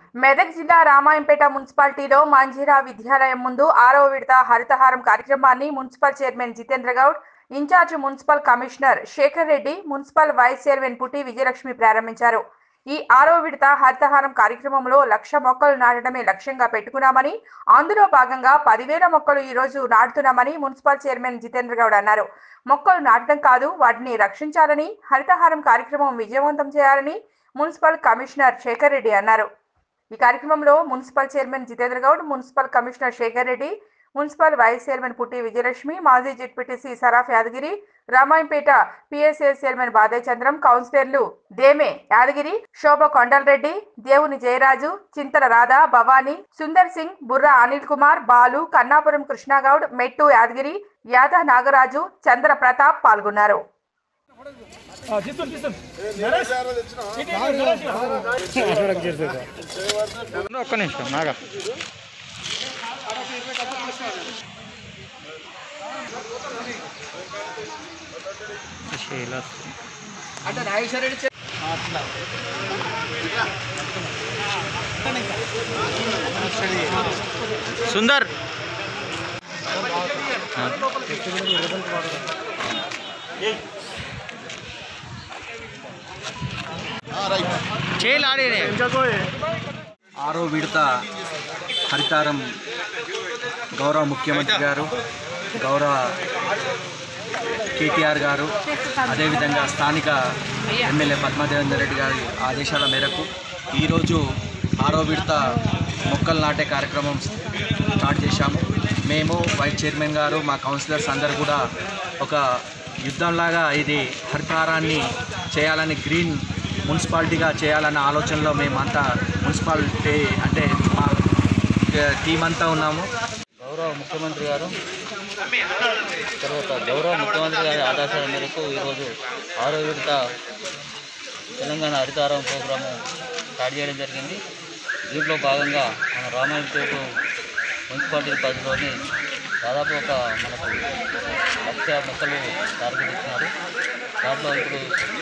మెదక్ జిల్లా రామాయంపేట మున్సిపాలిటీలో మంజీరా విద్యాలయం ముందు ఆరవ విడత హరితహారం కార్యక్రమాన్ని municipal chairman Jitendra Goud in-charge municipal commissioner Shekar Reddy municipal vice chairman Putti Vijayalakshmi ప్రారంభించారు ఈ ఆరవ విడత హరితహారం కార్యక్రమంలో లక్ష మొక్కలు నాటడమే లక్ష్యంగా పెట్టుకున్నామని అందులో భాగంగా పదివేల మొక్కలు ఈ రోజు నాటుతున్నామని మున్సిపల్ చైర్మన్ జితేంద్ర గౌడ్ అన్నారు మొక్కలు నాటడం కాదు వాటిని రక్షించాలని హరితహారం కార్యక్రమం విజయవంతం చేయాలని మున్సిపల్ కమిషనర్ శేఖర్ రెడ్డి అన్నారు ఈ కార్యక్రమంలో municipal chairman Jitendra Goud municipal commissioner Shekar Reddy municipal vice chairman Putti Vijayalakshmi మాజీ ZPTC Saraf Yadagiri Ramayampet PSS chairman Badayya Chandram కౌన్సిలర్లు దేమే యాదగిరి శోభ కొండలరెడ్డి దేవుని జయరాజు చింతల రాధా భవానీ సుందర్ సింగ్ బుర్రా అనిల్ కుమార్ బాలు కన్నాపురం కృష్ణగౌడ్ మెట్టు యాదగిరి యాద నాగరాజు చంద్ర ప్రతాప్ పాల్గొన్నారు ఒక్క నిమిషం నాగా శైలా సుందర్ చేయలాడే ఆరో విడత హరితారం గౌరవ ముఖ్యమంత్రి గారు గౌరవ కేటీఆర్ గారు అదేవిధంగా స్థానిక ఎమ్మెల్యే పద్మాదేవేందర్ రెడ్డి గారి ఆదేశాల మేరకు ఈరోజు ఆరో విడత మొక్కలు నాటే కార్యక్రమం స్టార్ట్ చేశాము మేము వైస్ చైర్మన్ గారు మా కౌన్సిలర్స్ అందరు కూడా ఒక యుద్ధంలాగా ఇది హరితారాన్ని చేయాలని గ్రీన్ మున్సిపాలిటీగా చేయాలన్న ఆలోచనలో మేమంతా మున్సిపాలిటీ అంటే మా టీం అంతా ఉన్నాము గౌరవ ముఖ్యమంత్రి గారు తర్వాత గౌరవ ముఖ్యమంత్రి గారి ఆదేశాల మేరకు ఈరోజు ఆరో విడత తెలంగాణ హరితారం ప్రోగ్రాము స్టార్ట్ చేయడం జరిగింది దీంట్లో భాగంగా మన రామాయణపేట మున్సిపాలిటీ పరిధిలోని దాదాపు ఒక మనకు లక్ష మొక్కలు టార్గెట్ ఇచ్చినారు దాంట్లో ఇప్పుడు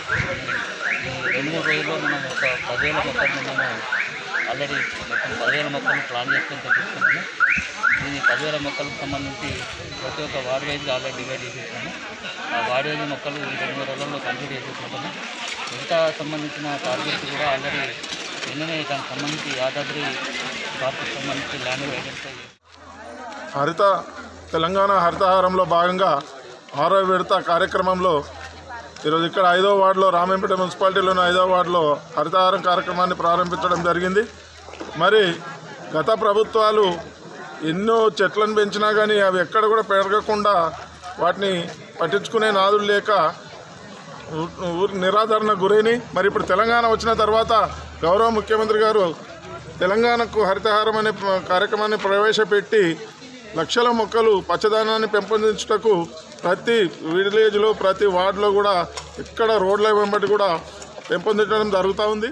ఈ రెండు మూడు రోజుల్లో మనం ఒక పదివేల మొక్కలను మేము ఆల్రెడీ మొత్తం పదివేల మొక్కలను ప్లాన్ చేసుకొని తెప్పించుకుంటున్నాము దీని పదివేల మొక్కలకు సంబంధించి ప్రతి ఒక్క వార్డ్ వైజ్గా ఆల్రెడీ డివైడ్ చేసేసాము ఆ వార్డ్ వైజ్ మొక్కలు ఈ రెండు మూడు రోజుల్లో కంప్లీట్ చేసేసుకుంటాము మిగతా సంబంధించిన టార్గెట్స్ కూడా ఆల్రెడీ నిన్ననే దానికి సంబంధించి యాదాద్రి పార్కుకి సంబంధించి ల్యాండ్ ఐడెంటిఫై చేసి హరిత తెలంగాణ హరితహారంలో భాగంగా ఆరో విడత కార్యక్రమంలో ఈరోజు ఇక్కడ ఐదో వార్డులో రామేంపేట మున్సిపాలిటీలోని ఐదో వార్డులో హరితహారం కార్యక్రమాన్ని ప్రారంభించడం జరిగింది మరి గత ప్రభుత్వాలు ఎన్నో చెట్లను పెంచినా కానీ అవి ఎక్కడ కూడా పెరగకుండా వాటిని పట్టించుకునే నాదులు లేక ఊ- ఊరు నిరాదరణ గురైన మరి ఇప్పుడు తెలంగాణ వచ్చిన తర్వాత గౌరవ ముఖ్యమంత్రి గారు తెలంగాణకు హరితహారం అనే ప్ర- కార్యక్రమాన్ని ప్రవేశపెట్టి లక్షల మొక్కలు పచ్చదనాన్ని పెంపొందించుటకు ప్రతి విలేజ్లో ప్రతి వార్డులో కూడా ఎక్కడ రోడ్ల వెంబడి కూడా పెంపొందించడం జరుగుతూ ఉంది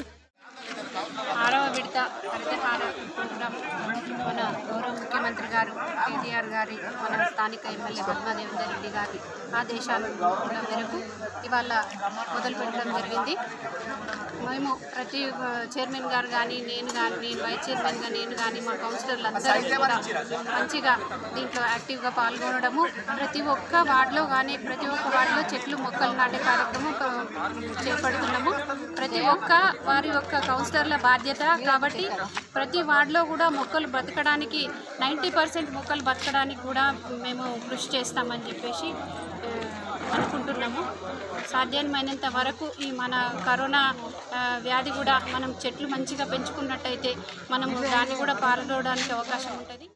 ఆరవ విడత హరితహార ప్రోగ్రాం మన గౌరవ ముఖ్యమంత్రి గారు కేటీఆర్ గారి మన స్థానిక ఎమ్మెల్యే పద్మాదేవేందర్ రెడ్డి గారి ఆదేశాల మేరకు ఇవాళ మొదలు పెట్టడం జరిగింది మేము ప్రతి ఆ, చైర్మన్ గారు కానీ నేను కానీ నేను వైస్ చైర్మన్గా నేను కానీ మా కౌన్సిలర్లు అందరూ కూడా మంచిగా దీంట్లో యాక్టివ్గా పాల్గొనడము ప్రతి ఒక్క వార్డులో కానీ ప్రతి ఒక్క వార్డులో చెట్లు మొక్కలు నాటే కార్యక్రమం ఆ, చేపడుతున్నాము ప్రతి ఒక్క వారి యొక్క కౌన్సిలర్ల బాధ్యత కాబట్టి ప్రతి వార్డులో కూడా మొక్కలు బతకడానికి నైంటీ పర్సెంట్ మొక్కలు బతకడానికి కూడా మేము కృషి చేస్తామని చెప్పేసి ఆ, అనుకుంటున్నాము సాధ్యమైనంత వరకు ఈ మన కరోనా ఆ, వ్యాధి కూడా మనం చెట్లు మంచిగా పెంచుకున్నట్టయితే మనం దాన్ని కూడా పాల్గొనడానికి అవకాశం ఉంటుంది